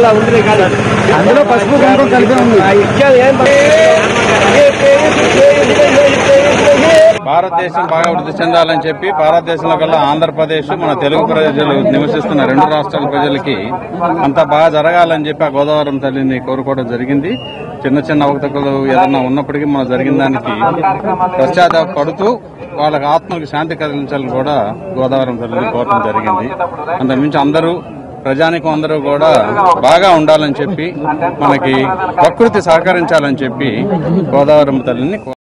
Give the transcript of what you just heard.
ఉంది కాదు అందులో పసుపు కుంకుమ కలిపే ఉంది ఇచ్చేది ఏం భారతదేశం బాగా వృద్ధి చెందాలని చెప్పి భారతదేశంలో కల్లా ఆంధ్రప్రదేశ్ మన తెలుగు ప్రజలు నివసిస్తున్న రెండు రాష్ట్రాల ప్రజలకి అంతా బాగా జరగాలని చెప్పి ఆ గోదావరం తల్లిని కోరుకోవడం జరిగింది చిన్న చిన్న అవకతవకలు ఏదన్నా ఉన్నప్పటికీ మన జరిగిన దానికి పశ్చాత్తాప పడుతూ వాళ్ళకి ఆత్మకు శాంతి కలిగించాలని కూడా గోదావరం తల్లిని కోరడం జరిగింది అంతకుమించి అందరూ ప్రజానికం అందరూ కూడా బాగా ఉండాలని చెప్పి మనకి ప్రకృతి సహకరించాలని చెప్పి గోదావరం తల్లిని కో-